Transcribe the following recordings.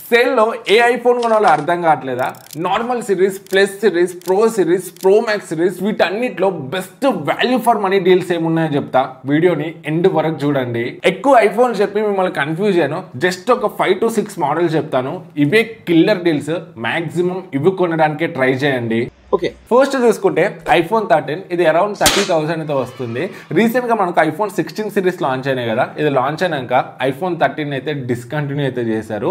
సేల్లో ఏ ఐఫోన్ కొనాలో అర్థం కావట్లేదా normal series plus series pro series pro max series వీటన్నిటిలో best value for money deals ఏమున్నాయో చెప్తా వీడియోని ఎండ్ వరకు చూడండి ఎక్కువ ఐఫోన్ చెప్పి మిమ్మల్ని కన్ఫ్యూజ్ అయ్యాను జస్ట్ ఒక ఫైవ్ టు సిక్స్ మోడల్స్ చెప్తాను ఇవే కిల్లర్ డీల్స్ మాక్సిమం ఇవి కొనడానికే ట్రై చేయండి ఓకే ఫస్ట్ చూసుకుంటే ఐఫోన్ థర్టీన్ ఇది అరౌండ్ థర్టీ థౌసండ్ అయితే వస్తుంది రీసెంట్ గా మనకు ఐఫోన్ సిక్స్టీన్ సిరీస్ లాంచ్ అయినాయి కదా ఇది లాంచ్ అయినాక ఐఫోన్ థర్టీన్ అయితే డిస్కంటిన్యూ అయితే చేశారు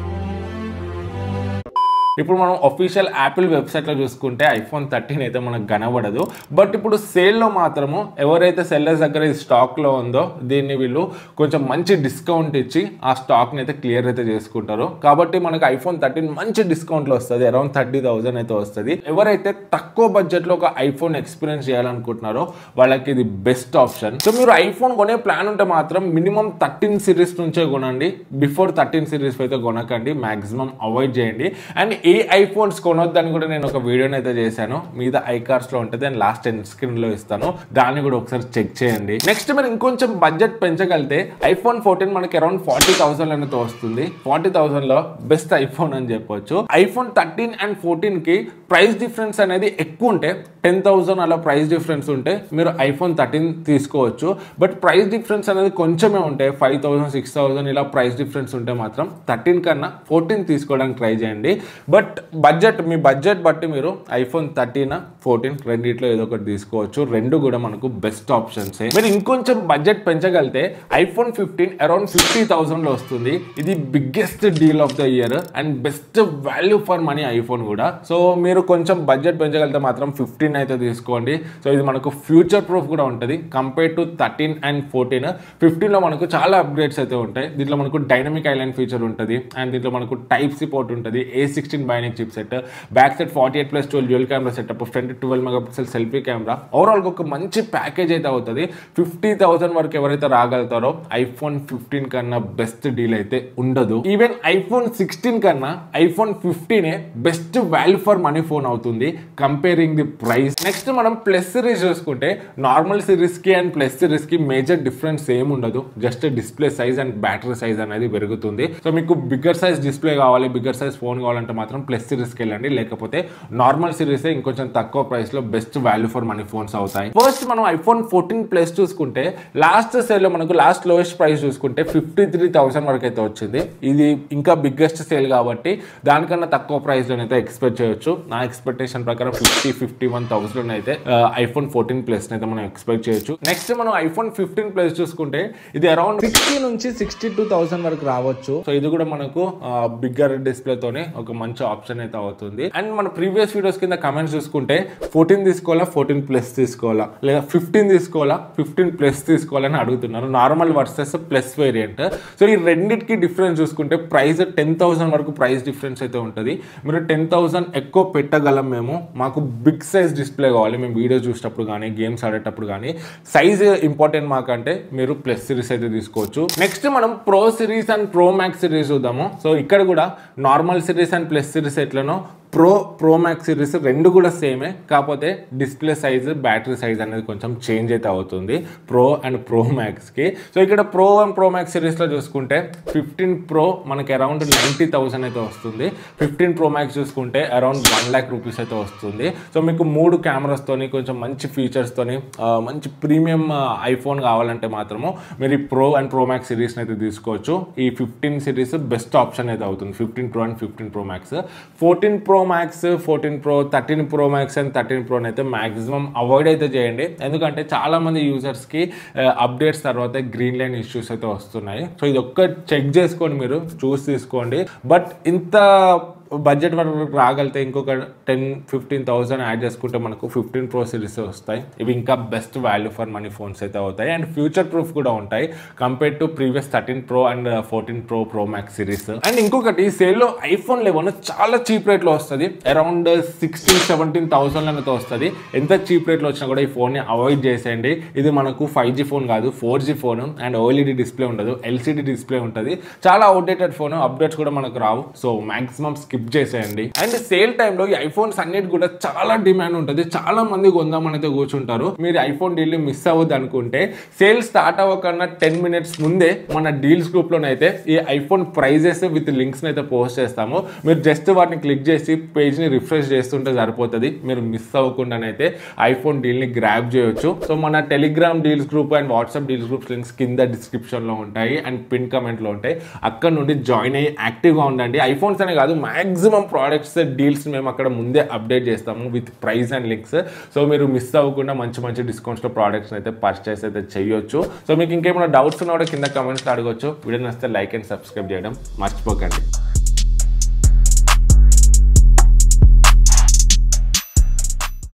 ఇప్పుడు మనం అఫీషియల్ యాపిల్ వెబ్సైట్లో చూసుకుంటే ఐఫోన్ థర్టీన్ అయితే మనకు కనబడదు బట్ ఇప్పుడు సేల్లో మాత్రము ఎవరైతే సెల్లర్స్ దగ్గర ఇది స్టాక్లో ఉందో దీన్ని వీళ్ళు కొంచెం మంచి డిస్కౌంట్ ఇచ్చి ఆ స్టాక్ని అయితే క్లియర్ అయితే చేసుకుంటారు కాబట్టి మనకు ఐఫోన్ థర్టీన్ మంచి డిస్కౌంట్లో వస్తుంది అరౌండ్ థర్టీ థౌసండ్ అయితే వస్తుంది ఎవరైతే తక్కువ బడ్జెట్లో ఒక ఐఫోన్ ఎక్స్పీరియన్స్ చేయాలనుకుంటున్నారో వాళ్ళకి ఇది బెస్ట్ ఆప్షన్ సో మీరు ఐఫోన్ కొనే ప్లాన్ ఉంటే మాత్రం మినిమం థర్టీన్ సిరీస్ నుంచే కొనండి బిఫోర్ థర్టీన్ సిరీస్ అయితే కొనకండి మాక్సిమం అవాయిడ్ చేయండి అండ్ ఏ ఐఫోన్స్ కొనొద్దని కూడా నేను ఒక వీడియోని అయితే చేశాను మీద ఐకార్స్ లో ఉంటుంది అండ్ లాస్ట్ టెన్ స్క్రీన్ లో ఇస్తాను దాన్ని కూడా ఒకసారి చెక్ చేయండి నెక్స్ట్ మీరు ఇంకొంచెం బడ్జెట్ పెంచగలితే ఐఫోన్ ఫోర్టీన్ మనకి అరౌండ్ ఫార్టీ థౌసండ్ అనేది వస్తుంది ఫార్టీ థౌసండ్ లో బెస్ట్ ఐఫోన్ అని చెప్పొచ్చు ఐఫోన్ థర్టీన్ అండ్ ఫోర్టీన్ కి ప్రైస్ డిఫరెన్స్ అనేది ఎక్కువ ఉంటే టెన్ థౌసండ్ అలా ప్రైస్ డిఫరెన్స్ ఉంటే మీరు ఐఫోన్ థర్టీన్ తీసుకోవచ్చు బట్ ప్రైస్ డిఫరెన్స్ అనేది కొంచెమే ఉంటాయి ఫైవ్ థౌసండ్ సిక్స్ థౌసండ్ ఇలా ప్రైస్ డిఫరెన్స్ ఉంటే మాత్రం థర్టీన్ కన్నా ఫోర్టీన్ తీసుకోవడానికి ట్రై చేయండి బట్ బడ్జెట్ మీ బడ్జెట్ బట్టి మీరు ఐఫోన్ థర్టీన్ ఫోర్టీన్ రెండిట్లో ఏదో ఒకటి తీసుకోవచ్చు రెండు కూడా మనకు బెస్ట్ ఆప్షన్స్ మీరు ఇంకొంచెం బడ్జెట్ పెంచగలితే iPhone fifteen around fifty thousand లో వస్తుంది ఇది biggest deal of the year and best value for money iPhone కూడా సో మీరు కొంచెం బడ్జెట్ పెంచగలిగితే మాత్రం ఫిఫ్టీన్ అయితే తీసుకోండి సో ఇది మనకు ఫ్యూచర్ ప్రూఫ్ కూడా ఉంటుంది compare to thirteen and fourteen fifteen లో మనకు చాలా అప్గ్రేడ్స్ అయితే ఉంటాయి దీంట్లో మనకు డైనమిక్ ఐలాండ్ ఫీచర్ ఉంటుంది అండ్ దీంట్లో మనకు టైప్ సి పోర్ట్ ఉంటుంది A sixteen bionic chip set back set forty eight plus twelve dual camera setup front twelve mega pixel selfie camera overall ఒక మంచి ప్యాకేజ్ అయితే అవుతుంది ఫిఫ్టీ థౌసండ్ వరకు ఎవరైతే రాగలుగుతారో ఐఫోన్ ఫిఫ్టీన్ కన్నా బెస్ట్ డీల్ అయితే ఉండదు ఈవెన్ ఐఫోన్ సిక్స్టీన్ కన్నా ఐఫోన్ ఫిఫ్టీనే best value for money phone అవుతుంది కంపేరింగ్ ది ప్రైస్ నెక్స్ట్ మనం ప్లస్ సిరీస్ చూసుకుంటే నార్మల్ సిరీస్ కి అండ్ ప్లస్ సిరీస్ కి మేజర్ డిఫరెన్స్ ఏం ఉండదు just display size and battery size అనేది పెరుగుతుంది సో మీకు బిగ్గర్ సైజ్ డిస్ప్లే కావాలి బిగ్గర్ సైజ్ ఫోన్ కావాలంటే మాత్రం ప్లస్ సిరీస్కి వెళ్ళండి లేకపోతే నార్మల్ సిరీస్ ఇంకొంచెం తక్కువ ప్రైస్ లో best value for money phones అవుతాయి ఫస్ట్ మనం ఐఫోన్ ఫోర్టీన్ ప్లస్ చూసుకుంటే లాస్ట్ సేల్ లో మనకు లాస్ట్ లోయెస్ట్ ప్రైస్ చూసుకుంటే ఫిఫ్టీ త్రీ థౌసండ్ వరకు అయితే వచ్చింది ఇది ఇంకా బిగ్గెస్ట్ సేల్ కాబట్టి దానికన్నా తక్కువ ప్రైస్ లోనైతే ఎక్స్పెక్ట్ చేయొచ్చు నా ఎక్స్పెక్టేషన్ ప్రకారం ఫిఫ్టీ ఫిఫ్టీ వన్ థౌసండ్ అయితే ఐఫోన్ ఫోర్టీన్ ప్లస్ అయితే మనం ఎక్స్పెక్ట్ చేయొచ్చు నెక్స్ట్ మనం ఐఫోన్ ఫిఫ్టీన్ ప్లస్ చూసుకుంటే ఇది అరౌండ్ సిక్స్టీ నుంచి సిక్స్టీ టూ థౌసండ్ వరకు రావచ్చు సో ఇది కూడా మనకు బిగ్గర్ డిస్ప్లే తోనే ఒక మంచి ఆప్షన్ అయితే అవుతుంది అండ్ మన ప్రీవియస్ వీడియోస్ కింద కమెంట్స్ చూసుకుంటే ఫోర్టీన్ తీసుకోవాలా ఫోర్టీన్ ప్లస్ తీసుకోవాలా లేదా ఫిఫ్టీన్ తీసుకోవాలా ఫిఫ్టీన్ ప్లస్ తీసుకోవాలని అడుగుతున్నారు normal versus plus variant so ఈ రెండింటికి డిఫరెన్స్ చూసుకుంటే ప్రైస్ టెన్ థౌసండ్ వరకు ప్రైస్ డిఫరెన్స్ అయితే ఉంటుంది మీరు టెన్ థౌసండ్ ఎక్కువ పెట్టగలం మేము మాకు బిగ్ సైజ్ డిస్ప్లే కావాలి మేము వీడియో చూసేటప్పుడు కానీ గేమ్స్ ఆడేటప్పుడు కానీ సైజ్ ఇంపార్టెంట్ మాకంటే మీరు ప్లస్ సిరీస్ అయితే తీసుకోవచ్చు నెక్స్ట్ మనం pro series and pro max series చూద్దాము సో ఇక్కడ కూడా normal series and plus series ఎట్లనో ప్రో ప్రో మ్యాక్స్ సిరీస్ రెండు కూడా సేమే కాకపోతే డిస్ప్లే సైజ్ బ్యాటరీ సైజ్ అనేది కొంచెం చేంజ్ అయితే అవుతుంది ప్రో అండ్ ప్రో మ్యాక్స్కి సో ఇక్కడ ప్రో అండ్ ప్రో మ్యాక్స్ సిరీస్లో చూసుకుంటే ఫిఫ్టీన్ ప్రో మనకి అరౌండ్ నైంటీ థౌసండ్ అయితే వస్తుంది ఫిఫ్టీన్ ప్రో మ్యాక్స్ చూసుకుంటే అరౌండ్ వన్ ల్యాక్ రూపీస్ అయితే వస్తుంది సో మీకు మూడు కెమెరాస్తోని కొంచెం మంచి ఫీచర్స్తోని మంచి ప్రీమియం ఐఫోన్ కావాలంటే మాత్రము మీరు ఈ ప్రో అండ్ ప్రో మ్యాక్స్ సిరీస్ని అయితే తీసుకోవచ్చు ఈ ఫిఫ్టీన్ సిరీస్ బెస్ట్ ఆప్షన్ అయితే అవుతుంది fifteen pro and fifteen pro max fourteen pro max fourteen pro thirteen pro max and thirteen ప్రోని అయితే మాక్సిమం అవాయిడ్ అయితే చేయండి ఎందుకంటే చాలా మంది యూజర్స్కి అప్డేట్స్ తర్వాత గ్రీన్ లైన్ ఇష్యూస్ అయితే వస్తున్నాయి సో ఇది ఒక్క చెక్ చేసుకోండి మీరు చూసి తీసుకోండి బట్ ఇంత బడ్జెట్ వరకు రాగలితే ఇంకొక టెన్ ఫిఫ్టీన్ థౌసండ్ యాడ్ చేసుకుంటే మనకు ఫిఫ్టీన్ ప్రో సిరీస్ వస్తాయి ఇవి ఇంకా best value for money phones అయితే అవుతాయి అండ్ ఫ్యూచర్ ప్రూఫ్ కూడా ఉంటాయి compare to previous thirteen pro and fourteen pro pro max series and ఇంకొకటి సేల్లో ఐఫోన్ లెవెన్ చాలా చీప్ రేట్లో వస్తుంది అరౌండ్ సిక్స్టీన్ సెవెంటీన్ థౌసండ్ అయితే వస్తుంది ఎంత చీప్ రేట్లో వచ్చినా కూడా ఈ ఫోన్ని అవాయిడ్ చేసేయండి ఇది మనకు ఫైవ్ జీ ఫోన్ కాదు four G phone and OLED display ఉండదు ఎల్సిడి డిస్ప్లే ఉంటుంది చాలా అవుట్డేటెడ్ ఫోన్ అప్డేట్స్ కూడా మనకు రావు సో మాక్సిమం స్కిప్ స్కిప్ చేసేయండి అండ్ సేల్ టైంలో ఈ ఐఫోన్స్ అన్నిటి కూడా చాలా డిమాండ్ ఉంటుంది చాలా మంది కొందామని అయితే కూర్చుంటారు మీరు ఐఫోన్ డీల్ మిస్ అవ్వద్దు అనుకుంటే సేల్ స్టార్ట్ అవ్వకన్నా టెన్ మినిట్స్ ముందే మన డీల్స్ గ్రూప్లోనైతే ఈ ఐఫోన్ ప్రైజెస్ విత్ లింక్స్ని అయితే పోస్ట్ చేస్తాము మీరు జస్ట్ వాటిని క్లిక్ చేసి పేజ్ని రిఫ్రెష్ చేస్తుంటే సరిపోతుంది మీరు మిస్ అవ్వకుండానైతే ఐఫోన్ డీల్ని గ్రాప్ చేయొచ్చు సో మన Telegram deals group and WhatsApp deals groups links కింద డిస్క్రిప్షన్లో ఉంటాయి అండ్ పిన్ కమెంట్లో ఉంటాయి అక్కడ నుండి జాయిన్ అయ్యి యాక్టివ్గా ఉండండి ఐఫోన్స్ అనే కాదు మాక్సిమం ప్రోడక్ట్స్ డీల్స్ మేము అక్కడ ముందే అప్డేట్ చేస్తాము with price and links so మీరు మిస్ అవ్వకుండా మంచి మంచి డిస్కౌంట్స్లో ప్రోడక్ట్స్ అయితే పర్చేస్ అయితే చేయొచ్చు సో మీకు ఇంకేమైనా డౌట్స్ ఉన్నా కూడా కింద కమెంట్స్ అడగొచ్చు వీడియో నచ్చితే లైక్ అండ్ సబ్స్క్రైబ్ చేయడం మర్చిపోకండి